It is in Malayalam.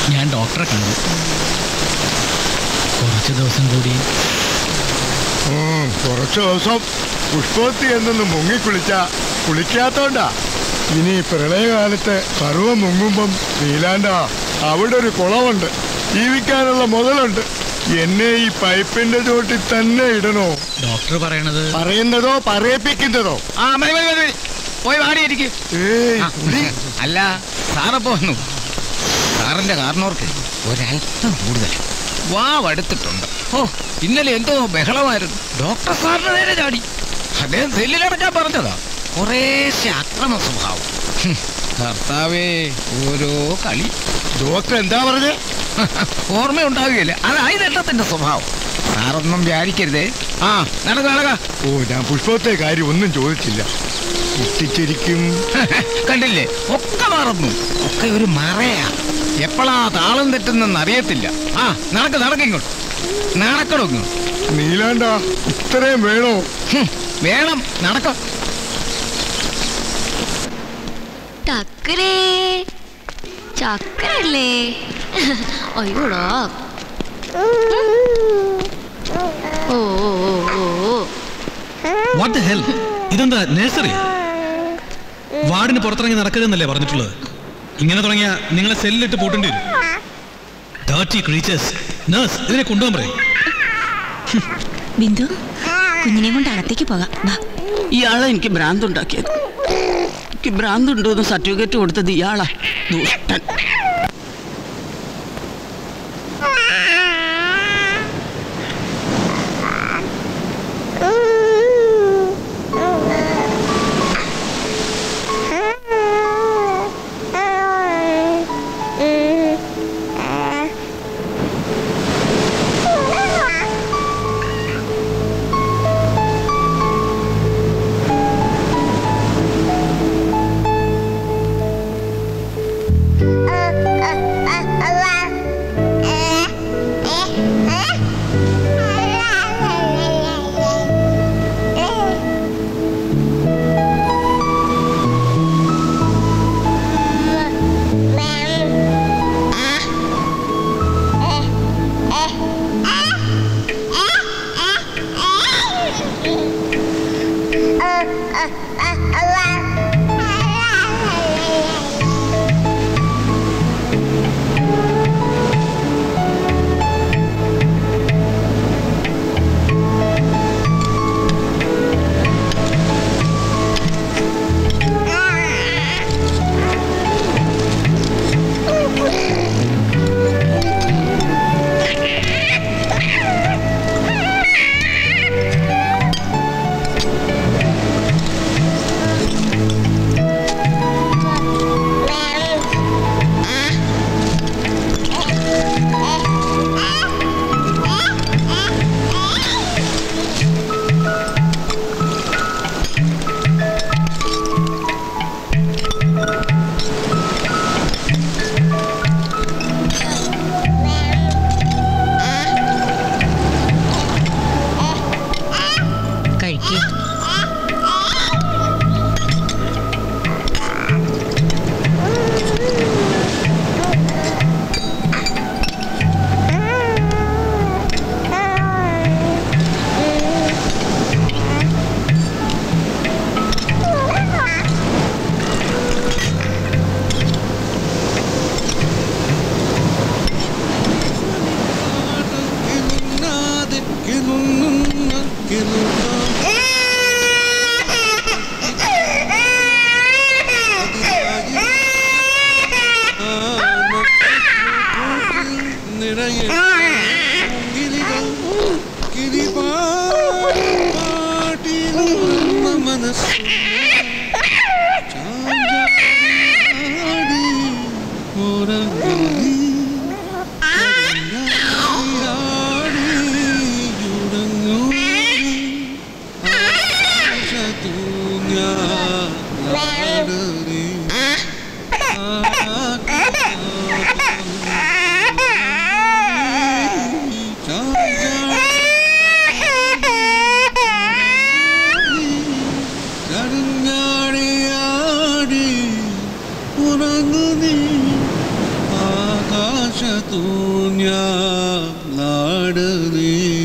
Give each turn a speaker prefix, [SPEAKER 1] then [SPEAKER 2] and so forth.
[SPEAKER 1] ഞാൻ ഡോക്ടറെ കണ്ടു കുറച്ച് ദിവസം കൂടി
[SPEAKER 2] ഉം, കുറച്ച് ദിവസം പുഷ്പവത്തി എന്നൊന്ന് മുങ്ങിക്കുളിച്ച കുളിക്കാത്തോണ്ടാ ഇനി പ്രളയകാലത്ത് പർവ്വം മുങ്ങുമ്പം നീലാണ്ട അവിടെ ഒരു കുളമുണ്ട് ജീവിക്കാനുള്ള മുതലുണ്ട് എന്നെ ഈ പൈപ്പിന്റെ ചോട്ടിൽ തന്നെ ഇടണോ
[SPEAKER 1] ഡോക്ടർ പറയണത്
[SPEAKER 2] പറയുന്നതോ പറയിപ്പിക്കുന്നതോ
[SPEAKER 3] ആ മതി മതി മതി പോയി വാടിയിരിക്കും
[SPEAKER 2] ഏയ്
[SPEAKER 3] ആ, അല്ല സാറപ്പോ വന്നു സാറിന്റെ കാരണവർക്ക് ഒരല്പം കൂടുതൽ വാവടുത്തിട്ടുണ്ട് ഓ ഇന്നലെ എന്തോ ബഹളമായിരുന്നു ഡോക്ടർ സാറിന് നേരെ ചാടി അദ്ദേഹം സെല്ലിലടക്കാൻ പറഞ്ഞതാ കുറേശ്ശെ അക്രമ സ്വഭാവം ഹും, കർത്താവേ ഓരോ കളി
[SPEAKER 2] ഡോക്ടർ എന്താ പറഞ്ഞേ
[SPEAKER 3] ഓർമ്മയുണ്ടാവുകയില്ല അതായത് എണ്ണത്തിന്റെ സ്വഭാവം സാറൊന്നും വിചാരിക്കരുതേ ആ നടക്ക നടക്ക
[SPEAKER 2] ഓ ഞാൻ പുഷ്പത്തെ കാര്യം ഒന്നും ചോദിച്ചില്ല കുട്ടിച്ചിരിക്കും
[SPEAKER 3] കണ്ടില്ലേ ഒക്കെ മറന്നു ഒക്കെ ഒരു മറയാ എപ്പോഴാ താളം തെറ്റുന്നെന്ന് അറിയത്തില്ല ആ നടക്ക് നടക്കിങ്ങോട്ട് നടക്കണോ ഇങ്ങോട്ട്
[SPEAKER 2] നീലാണ്ട ഇത്രയും വേണോ
[SPEAKER 3] ഹും, വേണം നടക്ക
[SPEAKER 4] ചക്കരേ ചക്കരല്ലേ അയ്യോടാ ഓ ഓ ഓ ഓ
[SPEAKER 5] വാട്ട് ഹെൽ ഇതെന്താ നേഴ്സറി വാർഡിന് പുറത്തിറങ്ങി നടക്കരുതെന്നല്ലേ പറഞ്ഞിട്ടുള്ളത് ഇങ്ങനെ തുടങ്ങിയ നിങ്ങളെ സെല്ലിലിട്ട് പൂട്ടേണ്ടി വരും ഡേർട്ടി ക്രീച്ചേഴ്സ് നേഴ്സ് ഇതിനെ കൊണ്ടുപോകാൻ പറയും
[SPEAKER 6] ബിന്ദു കുഞ്ഞിനെ കൊണ്ട് അകത്തേക്ക് പോകാം വാ
[SPEAKER 7] ഇയാളെ എനിക്ക് ഭ്രാന്തുണ്ടാക്കിയത് എനിക്ക് ഭ്രാന്തുണ്ടോന്ന് സർട്ടിഫിക്കറ്റ് കൊടുത്തത് ഇയാളാ ദുഷ്ടൻ
[SPEAKER 6] കഴിക്കുക
[SPEAKER 8] ഉറങ്ങുന്നീ ആകാശ ആകാശത്തൂഞ്ഞ നാട് നീ